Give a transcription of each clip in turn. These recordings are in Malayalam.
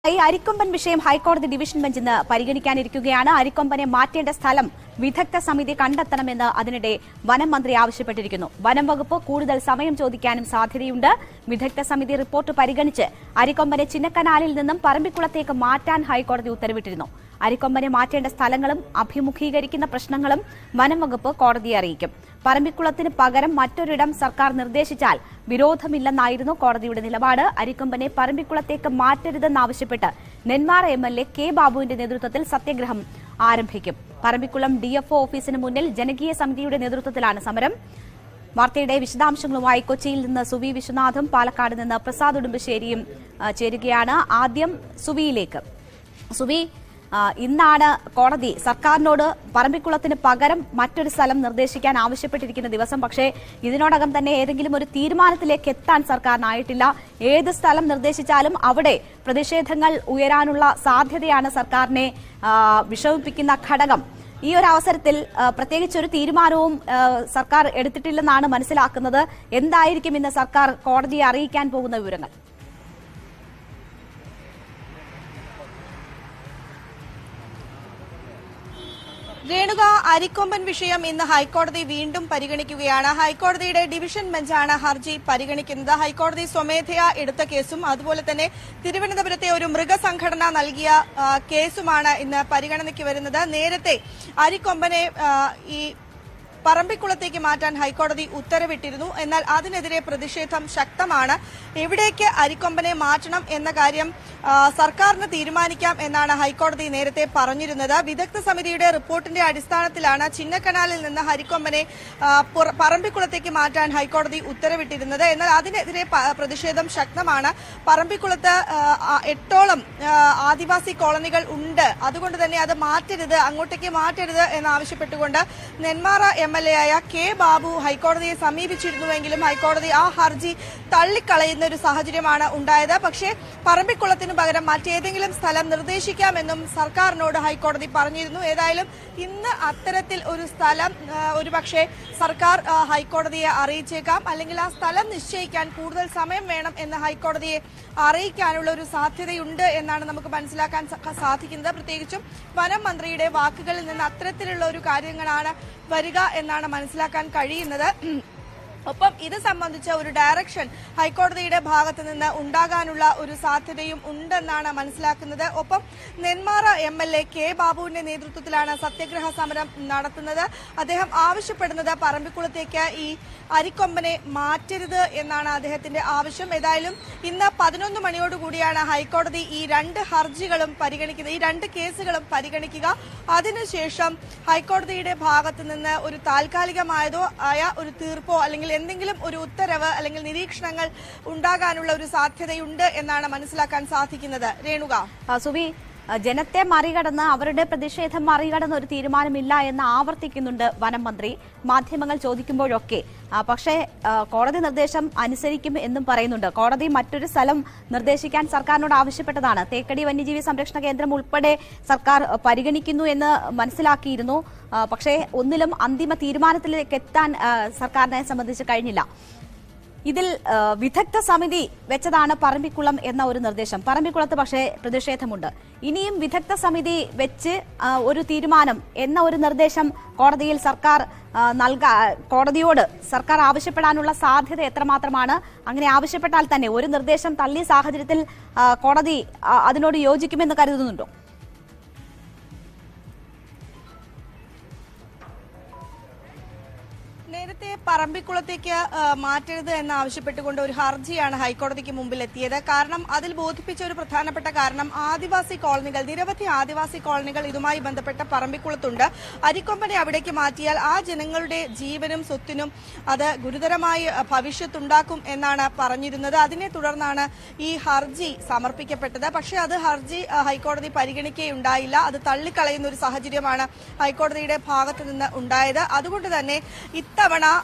ഈ അരിക്കൊമ്പൻ വിഷയം ഹൈക്കോടതി ഡിവിഷൻ ബെഞ്ച് ഇന്ന് പരിഗണിക്കാനിരിക്കുകയാണ് അരിക്കൊമ്പനെ മാറ്റേണ്ട സ്ഥലം വിദഗ്ധ സമിതി കണ്ടെത്തണമെന്ന് അതിനിടെ വനം മന്ത്രി ആവശ്യപ്പെട്ടിരിക്കുന്നു വനം വകുപ്പ് കൂടുതൽ സമയം ചോദിക്കാനും സാധ്യതയുണ്ട് വിദഗ്ധ സമിതി റിപ്പോർട്ട് പരിഗണിച്ച് അരിക്കൊമ്പനെ ചിന്നക്കനാലിൽ നിന്നും പറമ്പിക്കുളത്തേക്ക് മാറ്റാൻ ഹൈക്കോടതി ഉത്തരവിട്ടിരുന്നു അരിക്കൊമ്പനെ മാറ്റേണ്ട സ്ഥലങ്ങളും അഭിമുഖീകരിക്കുന്ന പ്രശ്നങ്ങളും വനം വകുപ്പ് കോടതിയെ അറിയിക്കും പറമ്പിക്കുളത്തിന് പകരം മറ്റൊരിടം സർക്കാർ നിർദ്ദേശിച്ചാൽ വിരോധമില്ലെന്നായിരുന്നു കോടതിയുടെ നിലപാട് അരിക്കൊമ്പനെ പറമ്പിക്കുളത്തേക്ക് മാറ്റരുതെന്നാവശ്യപ്പെട്ട് Nenmara M L A K ബാബുവിന്റെ നേതൃത്വത്തിൽ സത്യഗ്രഹം ആരംഭിക്കും പറമ്പിക്കുളം ഡിഎഫ്ഒ ഓഫീസിന് മുന്നിൽ ജനകീയ സമിതിയുടെ നേതൃത്വത്തിലാണ് സമരം വാർത്തയുടെ വിശദാംശങ്ങളുമായി കൊച്ചിയിൽ നിന്ന് സുവി വിശ്വനാഥും പാലക്കാട് നിന്ന് പ്രസാദ് ഉടുമ്പശ്ശേരിയും ആ, ചേരുകയാണ് ആദ്യം സുവിയിലേക്ക് സുവി ആ, ഇന്നാണ് കോടതി സർക്കാരിനോട് പറമ്പിക്കുളത്തിന് പകരം മറ്റൊരു സ്ഥലം നിർദ്ദേശിക്കാൻ ആവശ്യപ്പെട്ടിരിക്കുന്ന ദിവസം പക്ഷേ ഇതിനോടകം തന്നെ ഏതെങ്കിലും ഒരു തീരുമാനത്തിലേക്ക് എത്താൻ സർക്കാരിനായിട്ടില്ല ഏത് സ്ഥലം നിർദ്ദേശിച്ചാലും അവിടെ പ്രതിഷേധങ്ങൾ ഉയരാനുള്ള സാധ്യതയാണ് സർക്കാരിനെ ആ, വിഷമിപ്പിക്കുന്ന ഘടകം ഈ ഒരു അവസരത്തിൽ ആ, പ്രത്യേകിച്ച് ഒരു തീരുമാനവും ആ, സർക്കാർ എടുത്തിട്ടില്ലെന്നാണ് മനസ്സിലാക്കുന്നത് എന്തായിരിക്കും ഇന്ന് സർക്കാർ കോടതിയെ അറിയിക്കാൻ പോകുന്ന വിവരങ്ങൾ രേണുക അരിക്കൊമ്പൻ വിഷയം ഇന്ന് ഹൈക്കോടതി വീണ്ടും പരിഗണിക്കുകയാണ് ഹൈക്കോടതിയുടെ ഡിവിഷൻ ബെഞ്ചാണ് ഹർജി പരിഗണിക്കുന്നത് ഹൈക്കോടതി സ്വമേധയാ എടുത്ത കേസും അതുപോലെ തന്നെ തിരുവനന്തപുരത്തെ ഒരു മൃഗസംഘടന നൽകിയ ആ, കേസുമാണ് ഇന്ന് പരിഗണനയ്ക്ക് വരുന്നത് നേരത്തെ അരിക്കൊമ്പനെ ആ, ഈ പറമ്പിക്കുളത്തേക്ക് മാറ്റാൻ ഹൈക്കോടതി ഉത്തരവിട്ടിരുന്നു എന്നാൽ അതിനെതിരെ പ്രതിഷേധം ശക്തമാണ് എവിടേക്ക് അരിക്കൊമ്പനെ മാറ്റണം എന്ന കാര്യം ആ, സർക്കാരിന് തീരുമാനിക്കാം എന്നാണ് ഹൈക്കോടതി നേരത്തെ പറഞ്ഞിരുന്നത് വിദഗ്ധ സമിതിയുടെ റിപ്പോർട്ടിന്റെ അടിസ്ഥാനത്തിലാണ് ചിന്നക്കനാലിൽ നിന്ന് ഹരിക്കൊമ്പനെ ആ, പുറ- പറമ്പിക്കുളത്തേക്ക് മാറ്റാൻ ഹൈക്കോടതി ഉത്തരവിട്ടിരുന്നത് എന്നാൽ അതിനെതിരെ പ- പ്രതിഷേധം ശക്തമാണ് പറമ്പിക്കുളത്ത് ആ, ആ, എട്ടോളം ആ, ആദിവാസി കോളനികൾ ഉണ്ട് അതുകൊണ്ട് തന്നെ അത് മാറ്റരുത് അങ്ങോട്ടേക്ക് മാറ്റരുത് എന്നാവശ്യപ്പെട്ടുകൊണ്ട് നെന്മാറ എം എൽ എ ആയ കെ ബാബു ഹൈക്കോടതിയെ സമീപിച്ചിരുന്നുവെങ്കിലും ഹൈക്കോടതി ആ ഹർജി തള്ളിക്കളയുന്ന ഒരു സാഹചര്യമാണ് ഉണ്ടായത് പക്ഷേ പറമ്പിക്കുളത്തിന് പകരം മറ്റേതെങ്കിലും സ്ഥലം നിർദ്ദേശിക്കാമെന്നും സർക്കാരിനോട് ഹൈക്കോടതി പറഞ്ഞിരുന്നു ഏതായാലും ഇന്ന് അത്തരത്തിൽ ഒരു സ്ഥലം ആ, ഒരുപക്ഷെ സർക്കാർ ആ, ഹൈക്കോടതിയെ അറിയിച്ചേക്കാം അല്ലെങ്കിൽ ആ സ്ഥലം നിശ്ചയിക്കാൻ കൂടുതൽ സമയം വേണം എന്ന് ഹൈക്കോടതിയെ അറിയിക്കാനുള്ള ഒരു സാധ്യതയുണ്ട് എന്നാണ് നമുക്ക് മനസ്സിലാക്കാൻ സ- സാധിക്കുന്നത് പ്രത്യേകിച്ചും വനം മന്ത്രിയുടെ വാക്കുകളിൽ നിന്ന് അത്തരത്തിലുള്ള ഒരു കാര്യങ്ങളാണ് വരിക എന്നാണ് മനസ്സിലാക്കാൻ കഴിയുന്നത് ഒപ്പം ഇത് സംബന്ധിച്ച ഒരു ഡയറക്ഷൻ ഹൈക്കോടതിയുടെ ഭാഗത്ത് നിന്ന് ഉണ്ടാകാനുള്ള ഒരു സാധ്യതയും ഉണ്ടെന്നാണ് മനസ്സിലാക്കുന്നത് ഒപ്പം Nenmara M L A K ബാബുവിന്റെ നേതൃത്വത്തിലാണ് സത്യഗ്രഹ സമരം നടത്തുന്നത് അദ്ദേഹം ആവശ്യപ്പെടുന്നത് പറമ്പിക്കുളത്തേക്ക് ഈ അരിക്കൊമ്പനെ മാറ്റരുത് എന്നാണ് അദ്ദേഹത്തിന്റെ ആവശ്യം ഏതായാലും ഇന്ന് പതിനൊന്ന് മണിയോടുകൂടിയാണ് ഹൈക്കോടതി ഈ രണ്ട് ഹർജികളും പരിഗണിക്കുന്നത് ഈ രണ്ട് കേസുകളും പരിഗണിക്കുക അതിനുശേഷം ഹൈക്കോടതിയുടെ ഭാഗത്ത് നിന്ന് ഒരു താൽക്കാലികമായതോ ആയ ഒരു തീർപ്പോ അല്ലെങ്കിൽ എന്തെങ്കിലും ഒരു ഉത്തരവ് അല്ലെങ്കിൽ നിരീക്ഷണങ്ങൾ ഉണ്ടാകാനുള്ള ഒരു സാധ്യതയുണ്ട് എന്നാണ് മനസ്സിലാക്കാൻ സാധിക്കുന്നത് രേണുക ആ, സുവി ആ, ജനത്തെ മറികടന്ന് അവരുടെ പ്രതിഷേധം മറികടന്ന് ഒരു തീരുമാനമില്ല എന്ന് ആവർത്തിക്കുന്നുണ്ട് വനം മന്ത്രി മാധ്യമങ്ങൾ ചോദിക്കുമ്പോഴൊക്കെ ആ, പക്ഷേ ആ, കോടതി നിർദ്ദേശം അനുസരിക്കും എന്നും പറയുന്നുണ്ട് കോടതി മറ്റൊരു സ്ഥലം നിർദ്ദേശിക്കാൻ സർക്കാരിനോട് ആവശ്യപ്പെട്ടതാണ് തേക്കടി വന്യജീവി സംരക്ഷണ കേന്ദ്രം ഉൾപ്പെടെ സർക്കാർ ആ, പരിഗണിക്കുന്നു എന്ന് മനസ്സിലാക്കിയിരുന്നു ആ, പക്ഷേ ഒന്നിലും അന്തിമ തീരുമാനത്തിലേക്ക് എത്താൻ ആ, സർക്കാരിനെ സംബന്ധിച്ച് കഴിഞ്ഞില്ല ഇതിൽ ആ, വിദഗ്ധ സമിതി വെച്ചതാണ് പറമ്പിക്കുളം എന്ന ഒരു നിർദ്ദേശം പറമ്പിക്കുളത്ത് പക്ഷേ പ്രതിഷേധമുണ്ട് ഇനിയും വിദഗ്ധ സമിതി വെച്ച് ആ, ഒരു തീരുമാനം എന്ന ഒരു നിർദ്ദേശം കോടതിയിൽ സർക്കാർ ആ, നൽകാ കോടതിയോട് സർക്കാർ ആവശ്യപ്പെടാനുള്ള സാധ്യത എത്രമാത്രമാണ് അങ്ങനെ ആവശ്യപ്പെട്ടാൽ തന്നെ ഒരു നിർദ്ദേശം തള്ളിയ സാഹചര്യത്തിൽ ആ, കോടതി ആ, അതിനോട് യോജിക്കുമെന്ന് കരുതുന്നുണ്ടോ നേരത്തെ പറമ്പിക്കുളത്തേക്ക് ആ, മാറ്റരുത് എന്ന് ആവശ്യപ്പെട്ടുകൊണ്ട് ഒരു ഹർജിയാണ് ഹൈക്കോടതിക്ക് മുമ്പിൽ എത്തിയത് കാരണം അതിൽ ബോധിപ്പിച്ച ഒരു പ്രധാനപ്പെട്ട കാരണം ആദിവാസി കോളനികൾ നിരവധി ആദിവാസി കോളനികൾ ഇതുമായി ബന്ധപ്പെട്ട പറമ്പിക്കുളത്തുണ്ട് അരിക്കൊമ്പനെ അവിടേക്ക് മാറ്റിയാൽ ആ ജനങ്ങളുടെ ജീവനും സ്വത്തിനും അത് ഗുരുതരമായി ആ, ഭവിഷ്യത്തുണ്ടാക്കും എന്നാണ് പറഞ്ഞിരുന്നത് അതിനെ തുടർന്നാണ് ഈ ഹർജി സമർപ്പിക്കപ്പെട്ടത് പക്ഷേ അത് ഹർജി ആ, ഹൈക്കോടതി പരിഗണിക്കുകയുണ്ടായില്ല അത് തള്ളിക്കളയുന്ന ഒരു സാഹചര്യമാണ് ഹൈക്കോടതിയുടെ ഭാഗത്ത് നിന്ന് ഉണ്ടായത് അതുകൊണ്ട് തന്നെ ഇത്തവണ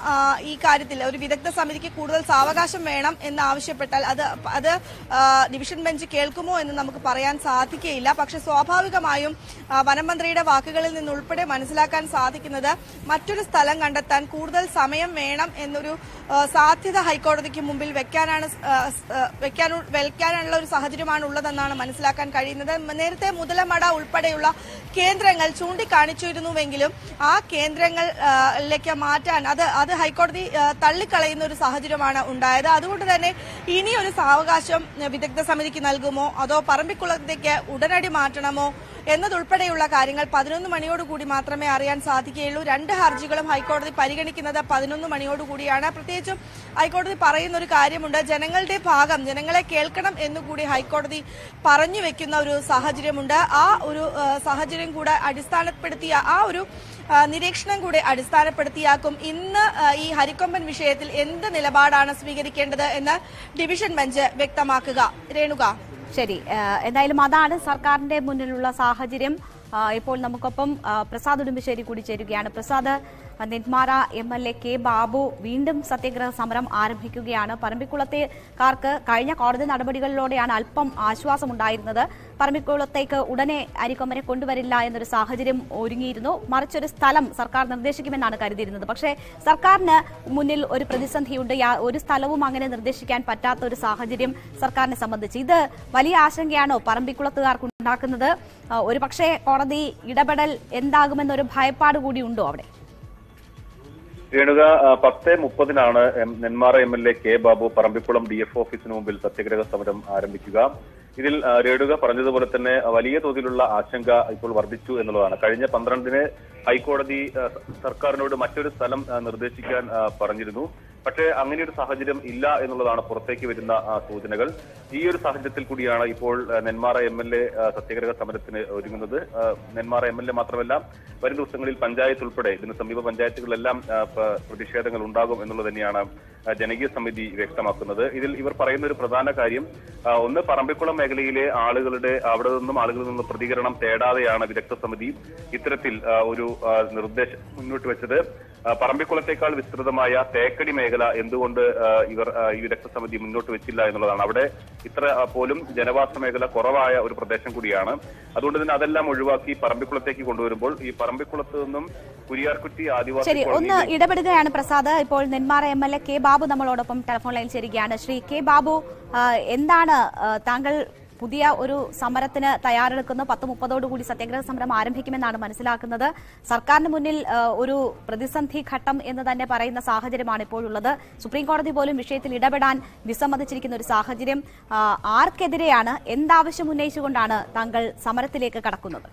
ആ, ഈ കാര്യത്തിൽ ഒരു വിദഗ്ധ സമിതിക്ക് കൂടുതൽ സാവകാശം വേണം എന്ന് ആവശ്യപ്പെട്ടാൽ അത് അത് ആ, ഡിവിഷൻ ബെഞ്ച് കേൾക്കുമോ എന്ന് നമുക്ക് പറയാൻ സാധിക്കുകയില്ല പക്ഷെ സ്വാഭാവികമായും ആ, വനമന്ത്രിയുടെ വാക്കുകളിൽ നിന്നുൾപ്പെടെ മനസ്സിലാക്കാൻ സാധിക്കുന്നത് മറ്റൊരു സ്ഥലം കണ്ടെത്താൻ കൂടുതൽ സമയം വേണം എന്നൊരു ആ, സാധ്യത ഹൈക്കോടതിക്ക് മുമ്പിൽ വെക്കാനാണ് സ്- ആ, സ്- ആ, വെക്കാനു വെക്കാനുള്ള ഒരു സാഹചര്യമാണ് ഉള്ളതെന്നാണ് മനസ്സിലാക്കാൻ കഴിയുന്നത് നേരത്തെ മുതലമട ഉൾപ്പെടെയുള്ള കേന്ദ്രങ്ങൾ ചൂണ്ടിക്കാണിച്ചിരുന്നുവെങ്കിലും ആ കേന്ദ്രങ്ങളിലേക്ക് മാറ്റാൻ അത് അത് ഹൈക്കോടതി ആ, തള്ളിക്കളയുന്ന ഒരു സാഹചര്യമാണ് ഉണ്ടായത് അതുകൊണ്ട് തന്നെ ഇനി ഒരു സാവകാശം ആ, വിദഗ്ധ സമിതിക്ക് നൽകുമോ അതോ പറമ്പിക്കുളത്തേക്ക് ഉടനടി മാറ്റണമോ എന്നതുൾപ്പെടെയുള്ള കാര്യങ്ങൾ പതിനൊന്ന് മണിയോടുകൂടി മാത്രമേ അറിയാൻ സാധിക്കുകയുള്ളൂ രണ്ട് ഹർജികളും ഹൈക്കോടതി പരിഗണിക്കുന്നത് പതിനൊന്ന് മണിയോടുകൂടിയാണ് പ്രത്യേകിച്ചും ഹൈക്കോടതി പറയുന്ന ഒരു കാര്യമുണ്ട് ജനങ്ങളുടെ ഭാഗം ജനങ്ങളെ കേൾക്കണം എന്നുകൂടി ഹൈക്കോടതി പറഞ്ഞു വെക്കുന്ന ഒരു സാഹചര്യമുണ്ട് ആ ഒരു ആ, സാഹചര്യം കൂടെ അടിസ്ഥാനപ്പെടുത്തിയ ആ ഒരു ആ, നിരീക്ഷണം കൂടെ അടിസ്ഥാനപ്പെടുത്തിയാക്കും ഇന്ന് ആ, ഈ ഹരിക്കൊമ്പൻ വിഷയത്തിൽ എന്ത് നിലപാടാണ് സ്വീകരിക്കേണ്ടത് എന്ന് ഡിവിഷൻ ബെഞ്ച് വ്യക്തമാക്കുക രേണുക ശരി ആ, എന്തായാലും അതാണ് സർക്കാരിന്റെ മുന്നിലുള്ള സാഹചര്യം ആ, ഇപ്പോൾ നമുക്കൊപ്പം ആ, പ്രസാദ് ഉടുമ്പശ്ശേരി കൂടി ചേരുകയാണ് പ്രസാദ് ആ, Nenmara M L A K Babu വീണ്ടും സത്യാഗ്രഹ സമരം ആരംഭിക്കുകയാണ് പറമ്പിക്കുളത്തേക്കാർക്ക് കഴിഞ്ഞ കോടതി നടപടികളിലൂടെയാണ് അല്പം ആശ്വാസമുണ്ടായിരുന്നത് പറമ്പിക്കുളത്തേക്ക് ഉടനെ അരിക്കൊമ്പനെ കൊണ്ടുവരില്ല എന്നൊരു സാഹചര്യം ഒരുങ്ങിയിരുന്നു മറിച്ചൊരു സ്ഥലം സർക്കാർ നിർദ്ദേശിക്കുമെന്നാണ് കരുതിയിരുന്നത് പക്ഷേ സർക്കാരിന് മുന്നിൽ ഒരു പ്രതിസന്ധിയുണ്ട് യാ- ഒരു സ്ഥലവും അങ്ങനെ നിർദ്ദേശിക്കാൻ പറ്റാത്ത ഒരു സാഹചര്യം സർക്കാരിനെ സംബന്ധിച്ച് ഇത് വലിയ ആശങ്കയാണോ പറമ്പിക്കുളത്തുകാർക്ക് ഉണ്ടാക്കുന്നത് ആ, ഒരു പക്ഷേ കോടതി ഇടപെടൽ എന്താകുമെന്നൊരു ഭയപ്പാട് കൂടി ഉണ്ടോ അവിടെ രേണുക ആ, പത്ത് മുപ്പതിനാണ് M- Nenmara M L A K Babu Parambikulam D F ഓഫീസിന് മുമ്പിൽ സത്യഗ്രഹ സമരം ആരംഭിക്കുക ഇതിൽ ആ, രേണുക പറഞ്ഞതുപോലെ തന്നെ ആ, വലിയ തോതിലുള്ള ആശങ്ക ഇപ്പോൾ വർദ്ധിച്ചു എന്നുള്ളതാണ് കഴിഞ്ഞ പന്ത്രണ്ടിന് ഹൈക്കോടതി ആ, സർക്കാരിനോട് മറ്റൊരു സ്ഥലം ആ, നിർദ്ദേശിക്കാൻ ആ, പറഞ്ഞിരുന്നു പക്ഷേ അങ്ങനെ ഒരു സാഹചര്യം ഇല്ല എന്നുള്ളതാണ് പുറത്തേക്ക് വരുന്ന ആ, സൂചനകൾ ഈ ഒരു സാഹചര്യത്തിൽ കൂടിയാണ് ഇപ്പോൾ ആ, നെന്മാറ എം എൽ എ സത്യഗ്രഹ സമരത്തിന് ഒരുങ്ങുന്നത് ആ, നെന്മാറ എം എൽ എ മാത്രമല്ല വരും ദിവസങ്ങളിൽ പഞ്ചായത്ത് ഉൾപ്പെടെ ഇതിന് സമീപ പഞ്ചായത്തുകളിലെല്ലാം ആ, പ- പ്രതിഷേധങ്ങൾ ഉണ്ടാകും എന്നുള്ളത് തന്നെയാണ് ആ, ജനകീയ സമിതി വ്യക്തമാക്കുന്നത് ഇതിൽ ഇവർ പറയുന്ന ഒരു പ്രധാന കാര്യം ആ, ഒന്ന് പറമ്പിക്കുളം മേഖലയിലെ ആളുകളുടെ അവിടെ നിന്നും ആളുകളിൽ നിന്നും പ്രതികരണം തേടാതെയാണ് വിദഗ്ധ സമിതി ഇത്തരത്തിൽ ആ, ഒരു ആ, നിർദ്ദേശം മുന്നോട്ട് വെച്ചത് ആ, പറമ്പിക്കുളത്തേക്കാൾ വിസ്തൃതമായ തേക്കടി മേഖല എന്തുകൊണ്ട് ആ, ഇവർ ആ, ഈ വിദഗ്ധ സമിതി മുന്നോട്ട് വെച്ചില്ല എന്നുള്ളതാണ് അവിടെ ഇത്ര ആ, പോലും ജനവാസ മേഖല കുറവായ ഒരു പ്രദേശം കൂടിയാണ് അതുകൊണ്ട് തന്നെ അതെല്ലാം ഒഴിവാക്കി പറമ്പിക്കുളത്തേക്ക് കൊണ്ടുവരുമ്പോൾ ഈ പറമ്പിക്കുളത്ത് നിന്നും കുരിയാർകുറ്റി ആദിവാസി ശരി ഒന്ന് കോളനിയിലേക്ക് ഇടപെടുകയാണ് പ്രസാദ് ഇപ്പോൾ Nenmara M L A K Babu നമ്മളോടൊപ്പം ടെലിഫോൺ ലൈനിൽ ചേരുകയാണ് ശ്രീ കെ ബാബു ആ, എന്താണ് ആ, താങ്കൾ പുതിയ ഒരു സമരത്തിന് തയ്യാറെടുക്കുന്നു പത്ത് മുപ്പതോടുകൂടി സത്യാഗ്രഹ സമരം ആരംഭിക്കുമെന്നാണ് മനസ്സിലാക്കുന്നത് സർക്കാരിന് മുന്നിൽ ആ, ഒരു പ്രതിസന്ധി ഘട്ടം എന്ന് തന്നെ പറയുന്ന സാഹചര്യമാണ് ഇപ്പോഴുള്ളത് സുപ്രീം കോടതി പോലും വിഷയത്തിൽ ഇടപെടാൻ വിസമ്മതിച്ചിരിക്കുന്ന ഒരു സാഹചര്യം ആ, ആർക്കെതിരെയാണ് എന്താവശ്യം ഉന്നയിച്ചുകൊണ്ടാണ് താങ്കൾ സമരത്തിലേക്ക് കടക്കുന്നത്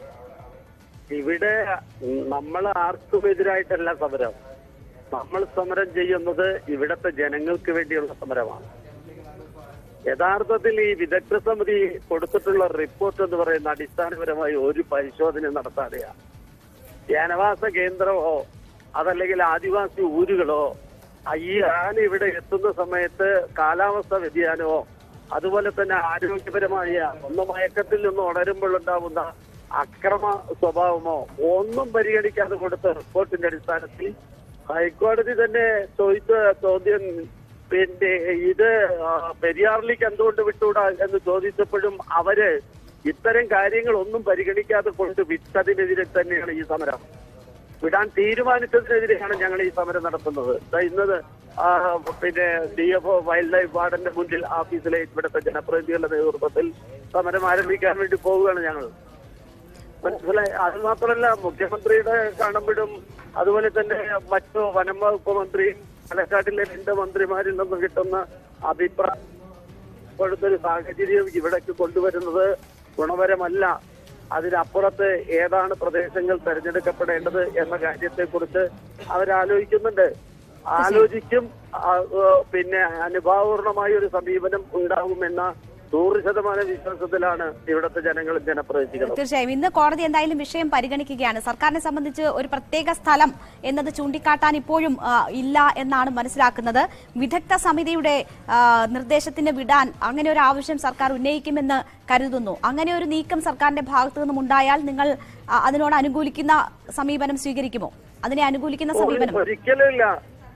ഇവിടെ നമ്മൾ ആർക്കും എതിരായിട്ടല്ല സമരം നമ്മൾ സമരം ചെയ്യുന്നത് ഇവിടത്തെ ജനങ്ങൾക്ക് വേണ്ടിയുള്ള സമരമാണ് യഥാർത്ഥത്തിൽ ഈ വിദഗ്ധ സമിതി കൊടുത്തിട്ടുള്ള റിപ്പോർട്ട് എന്ന് പറയുന്ന അടിസ്ഥാനപരമായി ഒരു പരിശോധന നടത്താതെയാണ് ജനവാസ കേന്ദ്രമോ അതല്ലെങ്കിൽ ആദിവാസി ഊരുകളോ ആ ഈ ആന ഇവിടെ എത്തുന്ന സമയത്ത് കാലാവസ്ഥ വ്യതിയാനമോ അതുപോലെ തന്നെ ആരോഗ്യപരമായ ഒന്ന് മയക്കത്തിൽ നിന്ന് ഉണരുമ്പോഴുണ്ടാവുന്ന അക്രമ സ്വഭാവമോ ഒന്നും പരിഗണിക്കാതെ കൊടുത്ത റിപ്പോർട്ടിന്റെ അടിസ്ഥാനത്തിൽ ഹൈക്കോടതി തന്നെ ചോദിച്ച ചോദ്യം പിന്നെ ഇത് ആ, പെരിയാറിലേക്ക് എന്തുകൊണ്ട് വിട്ടുകൂടാ എന്ന് ചോദിച്ചപ്പോഴും അവര് ഇത്തരം കാര്യങ്ങൾ ഒന്നും പരിഗണിക്കാതെ കൊണ്ട് വിട്ടതിനെതിരെ തന്നെയാണ് ഈ സമരം വിടാൻ തീരുമാനിച്ചതിനെതിരെയാണ് ഞങ്ങൾ ഈ സമരം നടത്തുന്നത് ദാ ഇന്നത് ആ, പിന്നെ D F O wildlife വാർഡന്റെ മുന്നിൽ ഓഫീസിലെ ഇവിടുത്തെ ജനപ്രതിനിധികളുടെ നേതൃത്വത്തിൽ സമരം ആരംഭിക്കാൻ വേണ്ടി പോവുകയാണ് ഞങ്ങൾ മനസ്സിലായി അത് മാത്രമല്ല മുഖ്യമന്ത്രിയുടെ കാണുമ്പോഴും അതുപോലെ തന്നെ മറ്റു വനം വകുപ്പ് മന്ത്രി പാലക്കാട്ടിലെ രണ്ട് മന്ത്രിമാരിൽ നിന്നും കിട്ടുന്ന അഭിപ്രായം ഇപ്പോഴത്തെ ഒരു സാഹചര്യം ഇവിടേക്ക് കൊണ്ടുവരുന്നത് ഗുണപരമല്ല അതിനപ്പുറത്ത് ഏതാണ് പ്രദേശങ്ങൾ തെരഞ്ഞെടുക്കപ്പെടേണ്ടത് എന്ന കാര്യത്തെക്കുറിച്ച് അവരാലോചിക്കുന്നുണ്ട് ആലോചിക്കും ആ, ഏ, പിന്നെ അനുഭാവപൂർണമായ ഒരു സമീപനം ഉണ്ടാകുമെന്ന നൂറ് ശതമാനം വിശ്വാസത്തിലാണ് ഇവിടുത്തെ ജനങ്ങളും ജനപ്രതിനിധികളും തീർച്ചയായും ഇന്ന് കോടതി എന്തായാലും വിഷയം പരിഗണിക്കുകയാണ് സർക്കാരിനെ സംബന്ധിച്ച് ഒരു പ്രത്യേക സ്ഥലം എന്നത് ചൂണ്ടിക്കാട്ടാൻ ഇപ്പോഴും ആ, ഇല്ല എന്നാണ് മനസ്സിലാക്കുന്നത് വിദഗ്ധ സമിതിയുടെ ആ, നിർദ്ദേശത്തിന് വിടാൻ അങ്ങനെ ഒരു ആവശ്യം സർക്കാർ ഉന്നയിക്കുമെന്ന് കരുതുന്നു അങ്ങനെ ഒരു നീക്കം സർക്കാരിന്റെ ഭാഗത്തു നിന്നും ഉണ്ടായാൽ നിങ്ങൾ ആ, അതിനോട് അനുകൂലിക്കുന്ന സമീപനം സ്വീകരിക്കുമോ അതിനെ അനുകൂലിക്കുന്ന സമീപനം ഒരിക്കലും ഇല്ല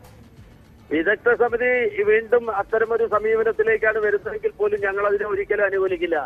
വിദഗ്ധ സമിതി വീണ്ടും അത്തരമൊരു സമീപനത്തിലേക്കാണ് വരുന്നതെങ്കിൽ പോലും ഞങ്ങൾ അതിനെ ഒരിക്കലും അനുകൂലിക്കില്ല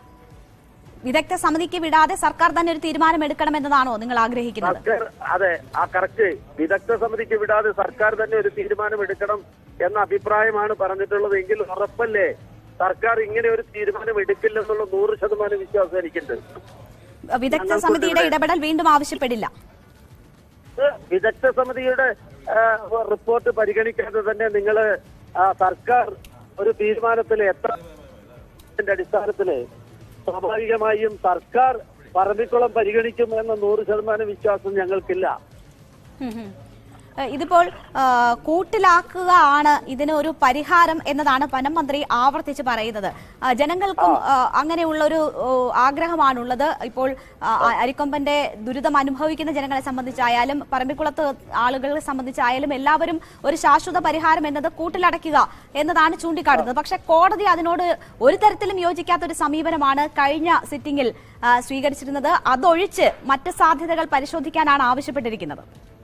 വിദഗ്ധ സമിതിക്ക് വിടാതെ സർക്കാർ തന്നെ ഒരു തീരുമാനം എടുക്കണമെന്നതാണോ നിങ്ങൾ ആഗ്രഹിക്കുന്നത് സർക്കാർ അതെ ആ കറക്റ്റ് വിദഗ്ധ സമിതിക്ക് വിടാതെ സർക്കാർ തന്നെ ഒരു തീരുമാനം എടുക്കണം എന്ന അഭിപ്രായമാണ് പറഞ്ഞിട്ടുള്ളത് എങ്കിൽ ഉറപ്പല്ലേ സർക്കാർ ഇങ്ങനെ ഒരു തീരുമാനം എടുക്കില്ലെന്നുള്ള നൂറ് ശതമാനം വിശ്വാസം എനിക്കുണ്ട് വിദഗ്ധ സമിതിയുടെ ഇടപെടൽ വീണ്ടും ആവശ്യപ്പെടില്ല ഇത് വിദഗ്ധ സമിതിയുടെ ആ, റിപ്പോർട്ട് പരിഗണിക്കാതെ തന്നെ നിങ്ങൾ സർക്കാർ ഒരു തീരുമാനത്തിൽ എത്ര ന്റെ അടിസ്ഥാനത്തില് സ്വാഭാവികമായും സർക്കാർ പറമ്പിക്കുളം പരിഗണിക്കും എന്ന നൂറ് ശതമാനം വിശ്വാസം ഞങ്ങൾക്കില്ല ഉം ഉം. ഏഹ് ഇതിപ്പോൾ ആ, കൂട്ടിലാക്കുക ആണ് ഇതിന് ഒരു പരിഹാരം എന്നതാണ് വനം മന്ത്രി ആവർത്തിച്ച് പറയുന്നത് ആ, ജനങ്ങൾക്കും ആ, അങ്ങനെയുള്ള ഒരു ഓ, ആഗ്രഹമാണുള്ളത് ഇപ്പോൾ ആ, അരിക്കൊമ്പന്റെ ദുരിതം അനുഭവിക്കുന്ന ജനങ്ങളെ സംബന്ധിച്ചായാലും പറമ്പിക്കുളത്ത് ആളുകളെ സംബന്ധിച്ചായാലും എല്ലാവരും ഒരു ശാശ്വത പരിഹാരം എന്നത് കൂട്ടിലടയ്ക്കുക എന്നതാണ് ചൂണ്ടിക്കാട്ടുന്നത് പക്ഷെ കോടതി അതിനോട് ഒരു തരത്തിലും യോജിക്കാത്ത ഒരു സമീപനമാണ് കഴിഞ്ഞ സിറ്റിംഗിൽ ആ, സ്വീകരിച്ചിരുന്നത് അതൊഴിച്ച് മറ്റ് സാധ്യതകൾ പരിശോധിക്കാനാണ് ആവശ്യപ്പെട്ടിരിക്കുന്നത്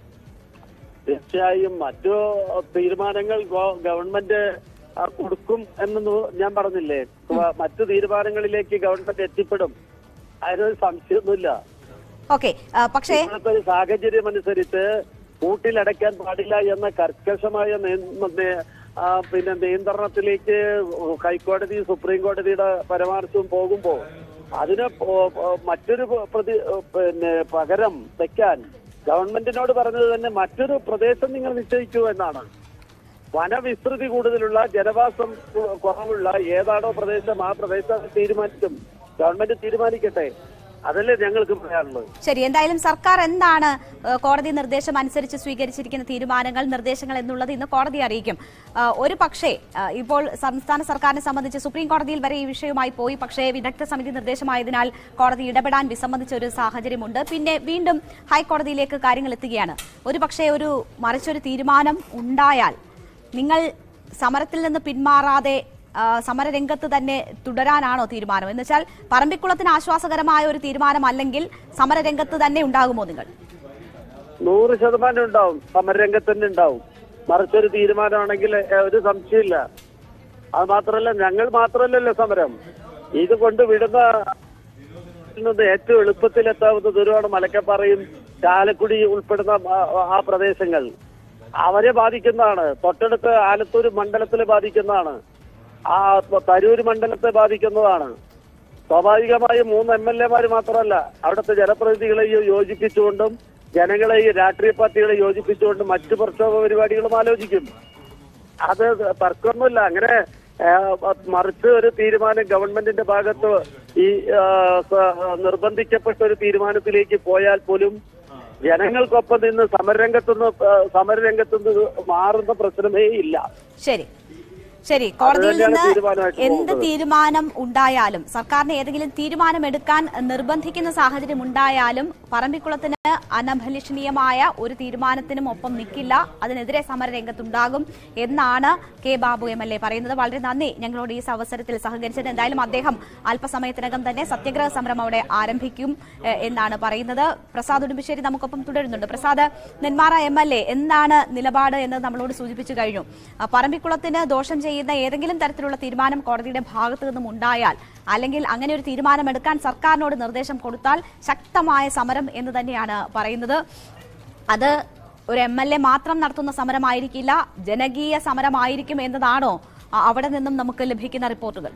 തീർച്ചയായും മറ്റു തീരുമാനങ്ങൾ ഗവ- ഗവൺമെന്റ് ആ, കൊടുക്കും എന്ന് നൂ- ഞാൻ പറഞ്ഞില്ലേ വ- മറ്റു തീരുമാനങ്ങളിലേക്ക് ഗവൺമെന്റ് എത്തിപ്പെടും അതിനൊരു സംശയമൊന്നുമില്ല ഓക്കെ പക്ഷേ ഇപ്പോഴത്തെ ഒരു സാഹചര്യം അനുസരിച്ച് കൂട്ടിലടയ്ക്കാൻ പാടില്ല എന്ന കർക്കശമായ നിയ- നേ- ആ, പിന്നെ നിയന്ത്രണത്തിലേക്ക് ഹൈക്കോടതി സുപ്രീം കോടതിയുടെ പരാമർശവും പോകുമ്പോൾ അതിന് പോ- പോ- മറ്റൊരു പ്രതി പിന്നെ പകരം വെക്കാൻ ഗവൺമെന്റിനോട് പറഞ്ഞത് തന്നെ മറ്റൊരു പ്രദേശം നിങ്ങൾ നിശ്ചയിക്കൂ എന്നാണ് വനവിസ്തൃതി കൂടുതലുള്ള ജനവാസം കു- കുറവുള്ള ഏതാണോ പ്രദേശം ആ പ്രദേശം തീരുമാനിക്കും ഗവൺമെന്റ് തീരുമാനിക്കട്ടെ അതല്ലേ ഞങ്ങൾക്ക് പറയാനുള്ളത് ശരി എന്തായാലും സർക്കാർ എന്താണ് ഏഹ്, കോടതി നിർദ്ദേശം അനുസരിച്ച് സ്വീകരിച്ചിരിക്കുന്ന തീരുമാനങ്ങൾ നിർദ്ദേശങ്ങൾ എന്നുള്ളത് ഇന്ന് കോടതി അറിയിക്കും ഏഹ്, ഒരു പക്ഷേ ഏഹ്, ഇപ്പോൾ സംസ്ഥാന സർക്കാരിനെ സംബന്ധിച്ച് സുപ്രീം കോടതിയിൽ വരെ ഈ വിഷയവുമായി പോയി പക്ഷേ വിദഗ്ധ സമിതി നിർദ്ദേശമായതിനാൽ കോടതി ഇടപെടാൻ വിസമ്മതിച്ച ഒരു സാഹചര്യമുണ്ട് പിന്നെ വീണ്ടും ഹൈക്കോടതിയിലേക്ക് കാര്യങ്ങൾ എത്തുകയാണ് ഒരു പക്ഷേ ഒരു മറിച്ചൊരു തീരുമാനം ഉണ്ടായാൽ നിങ്ങൾ സമരത്തിൽ നിന്ന് പിന്മാറാതെ ആ, സമരരംഗത്ത് തന്നെ തുടരാനാണോ തീരുമാനം എന്ന് വെച്ചാൽ പറമ്പിക്കുളത്തിന് ആശ്വാസകരമായ ഒരു തീരുമാനമല്ലെങ്കിൽ സമരരംഗത്ത് തന്നെ ഉണ്ടാകുമോ നിങ്ങൾ നൂറ് ശതമാനം ഉണ്ടാവും സമരരംഗത്ത് തന്നെ ഉണ്ടാവും മറിച്ചൊരു തീരുമാനമാണെങ്കിൽ ഏ, ഒരു സംശയമില്ല അത് മാത്രമല്ല ഞങ്ങൾ മാത്രമല്ലല്ലോ സമരം ഇത് കൊണ്ട് വിടുന്ന നിന്ന് ഏറ്റവും എളുപ്പത്തിൽ എത്താവുന്ന ദൂരമാണ് മലക്കപ്പാറയും ചാലക്കുടി ഉൾപ്പെടുന്ന ആ- ആ പ്രദേശങ്ങൾ അവരെ ബാധിക്കുന്നതാണ് തൊട്ടടുത്ത് ആലത്തൂർ മണ്ഡലത്തിൽ ബാധിക്കുന്നതാണ് ആ തരൂർ മണ്ഡലത്തെ ബാധിക്കുന്നതാണ് സ്വാഭാവികമായും മൂന്ന് എം എൽ എമാര് മാത്രമല്ല അവിടുത്തെ ജനപ്രതിനിധികളെയും യോജിപ്പിച്ചുകൊണ്ടും ജനങ്ങളെയും രാഷ്ട്രീയ പാർട്ടികളെ യോജിപ്പിച്ചുകൊണ്ടും മറ്റു പ്രക്ഷോഭ പരിപാടികളും ആലോചിക്കും അത് തർക്കമൊന്നുമില്ല അങ്ങനെ ആ, മറിച്ച് ഒരു തീരുമാനം ഗവൺമെന്റിന്റെ ഭാഗത്ത് ഈ ആ, സ- നിർബന്ധിക്കപ്പെട്ട ഒരു തീരുമാനത്തിലേക്ക് പോയാൽ പോലും ജനങ്ങൾക്കൊപ്പം നിന്ന് സമരരംഗത്തുനിന്ന് ആ, സമരരംഗത്തുനിന്ന് മാറുന്ന പ്രശ്നമേ ഇല്ല ശരി ശരി കോടതിയിൽ തന്നെയാണ് നിന്ന് തീരുമാനമായിട്ട് എന്ത് പോകുന്നത്. തീരുമാനം ഉണ്ടായാലും സർക്കാരിന് ഏതെങ്കിലും തീരുമാനം എടുക്കാൻ നിർബന്ധിക്കുന്ന സാഹചര്യം ഉണ്ടായാലും പറമ്പിക്കുളത്തിന് അനഭലഷണീയമായ ഒരു തീരുമാനത്തിനും ഒപ്പം നിൽക്കില്ല അതിനെതിരെ സമരരംഗത്തുണ്ടാകും എന്നാണ് K Babu M L A പറയുന്നത് വളരെ നന്ദി ഞങ്ങളോട് ഈ അവസരത്തിൽ സഹകരിച്ചത് എന്തായാലും അദ്ദേഹം അല്പസമയത്തിനകം തന്നെ സത്യഗ്രഹ സമരം അവിടെ ആരംഭിക്കും എ, എന്നാണ് പറയുന്നത് പ്രസാദ് ഉടുമ്പശ്ശേരി നമുക്കൊപ്പം തുടരുന്നുണ്ട് Prasad Nenmara M L A എന്താണ് നിലപാട് എന്ന് നമ്മളോട് സൂചിപ്പിച്ചു കഴിഞ്ഞു ആ, പറമ്പിക്കുളത്തിന് ദോഷം ചെയ്യുന്ന ഏതെങ്കിലും തരത്തിലുള്ള തീരുമാനം കോടതിയുടെ ഭാഗത്തു നിന്നും ഉണ്ടായാൽ അല്ലെങ്കിൽ അങ്ങനെ ഒരു തീരുമാനമെടുക്കാൻ സർക്കാരിനോട് നിർദ്ദേശം കൊടുത്താൽ ശക്തമായ സമരം എന്ന് തന്നെയാണ് പറയുന്നത് അത് ഒരു എം എൽ എ മാത്രം നടത്തുന്ന സമരമായിരിക്കില്ല ജനകീയ സമരമായിരിക്കും എന്നതാണോ ആ, അവിടെ നിന്നും നമുക്ക് ലഭിക്കുന്ന റിപ്പോർട്ടുകൾ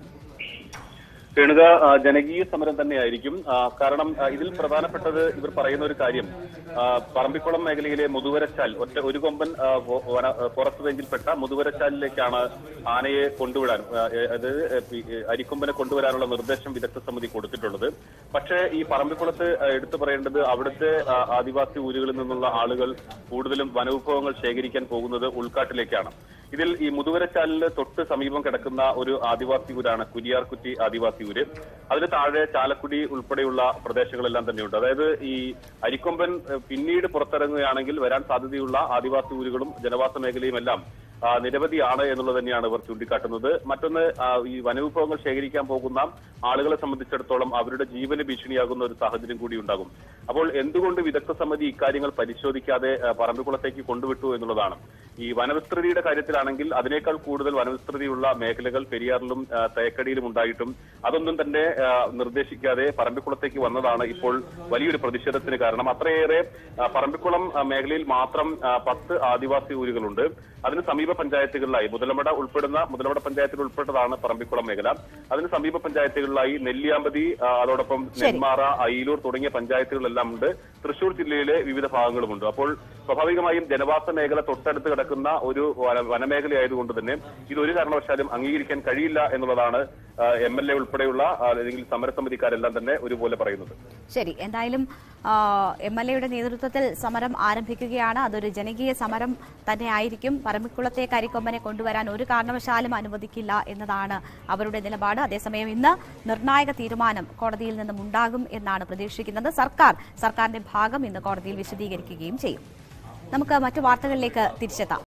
രേണുക ആ, ജനകീയ സമരം തന്നെയായിരിക്കും ആ, കാരണം ആ, ഇതിൽ പ്രധാനപ്പെട്ടത് ഇവർ പറയുന്ന ഒരു കാര്യം ആ, പറമ്പിക്കുളം മേഖലയിലെ മുതുവരച്ചാൽ ഒറ്റ ഒരു കൊമ്പൻ ആ, ഫോ- വന- ഫോറസ്റ്റ് റേഞ്ചിൽപ്പെട്ട മുതുവരച്ചാലിലേക്കാണ് ആനയെ കൊണ്ടുവിടാൻ ആ, ഏ, അത് ഏ, പി- ഏ, അരിക്കൊമ്പനെ കൊണ്ടുവരാനുള്ള നിർദ്ദേശം വിദഗ്ധ സമിതി കൊടുത്തിട്ടുള്ളത് പക്ഷേ ഈ പറമ്പിക്കുളത്ത് ആ, എടുത്തു പറയേണ്ടത് അവിടുത്തെ ആ, ആദിവാസി ഊരുകളിൽ നിന്നുള്ള ആളുകൾ കൂടുതലും വനവിഭവങ്ങൾ ശേഖരിക്കാൻ പോകുന്നത് ഉൾക്കാട്ടിലേക്കാണ് ഇതിൽ ഈ മുതുവരച്ചാലിന് തൊട്ട് സമീപം കിടക്കുന്ന ഒരു ആദിവാസി ഊരാണ് കുരിയാർകുറ്റി ആദിവാസി ഊര് അതിന് താഴെ ചാലക്കുടി ഉൾപ്പെടെയുള്ള പ്രദേശങ്ങളെല്ലാം തന്നെയുണ്ട് അതായത് ഈ അരിക്കൊമ്പൻ ഏഹ്, പിന്നീട് പുറത്തിറങ്ങുകയാണെങ്കിൽ വരാൻ സാധ്യതയുള്ള ആദിവാസി ഊരുകളും ജനവാസ മേഖലയും എല്ലാം ആ, നിരവധിയാണ് എന്നുള്ളത് തന്നെയാണ് ഇവർ ചൂണ്ടിക്കാട്ടുന്നത് മറ്റൊന്ന് ആ, ഈ വനവിഭവങ്ങൾ ശേഖരിക്കാൻ പോകുന്ന ആളുകളെ സംബന്ധിച്ചിടത്തോളം അവരുടെ ജീവന് ഭീഷണിയാകുന്ന ഒരു സാഹചര്യം കൂടി ഉണ്ടാകും അപ്പോൾ എന്തുകൊണ്ട് വിദഗ്ധ സമിതി ഇക്കാര്യങ്ങൾ പരിശോധിക്കാതെ ആ, പറമ്പിക്കുളത്തേക്ക് കൊണ്ടുവിട്ടു എന്നുള്ളതാണ് ഈ വനവിസ്തൃതിയുടെ കാര്യത്തിലാണെങ്കിൽ അതിനേക്കാൾ കൂടുതൽ വനവിസ്തൃതിയുള്ള മേഖലകൾ പെരിയാറിലും ആ, തേക്കടിയിലും ഉണ്ടായിട്ടും അതൊന്നും തന്നെ ആ, നിർദ്ദേശിക്കാതെ പറമ്പിക്കുളത്തേക്ക് വന്നതാണ് ഇപ്പോൾ വലിയൊരു പ്രതിഷേധത്തിന് കാരണം അത്രയേറെ ആ, പറമ്പിക്കുളം ആ, മേഖലയിൽ മാത്രം ആ, പത്ത് ആദിവാസി ഊരുകളുണ്ട് അതിന് സമീപ പഞ്ചായത്തുകളിലായി മുതലമട ഉൾപ്പെടുന്ന മുതലമട പഞ്ചായത്തിൽ ഉൾപ്പെട്ടതാണ് പറമ്പിക്കുളം മേഖല അതിന് സമീപ പഞ്ചായത്തുകളിലായി നെല്ലിയാമ്പതി ആ, അതോടൊപ്പം നെന്മാറ അയിലൂർ തുടങ്ങിയ പഞ്ചായത്തുകളെല്ലാം ഉണ്ട് തൃശൂർ ജില്ലയിലെ വിവിധ ഭാഗങ്ങളുമുണ്ട് അപ്പോൾ സ്വാഭാവികമായും ജനവാസ മേഖല തൊട്ടടുത്ത് കിടക്കുന്ന ഒരു വന- വനമേഖലയായതുകൊണ്ട് തന്നെ ഇതൊരു കാരണവശാലും അംഗീകരിക്കാൻ കഴിയില്ല എന്നുള്ളതാണ് എം എൽ എ ഉൾപ്പെടെയുള്ള ആ, അല്ലെങ്കിൽ സമരസമിതിക്കാരെല്ലാം തന്നെ ഒരുപോലെ പറയുന്നത് ശരി എന്തായാലും എം എൽ എയുടെ നേതൃത്വത്തിൽ സമരം ആരംഭിക്കുകയാണ് അതൊരു ജനകീയ സമരം തന്നെ ആയിരിക്കും പറമ്പിക്കുളത്തെ കരിക്കൊമ്പനെ കൊണ്ടുവരാൻ ഒരു കാരണവശാലും അനുവദിക്കില്ല എന്നതാണ് അവരുടെ നിലപാട് അതേസമയം ഇന്ന് നിർണായക തീരുമാനം കോടതിയിൽ നിന്നും ഉണ്ടാകും എന്നാണ് പ്രതീക്ഷിക്കുന്നത് സർക്കാർ സർക്കാരിന്റെ ഭാഗം ഇന്ന് കോടതിയിൽ വിശദീകരിക്കുകയും ചെയ്യും നമുക്ക് മറ്റു വാർത്തകളിലേക്ക് തിരിച്ചെത്താം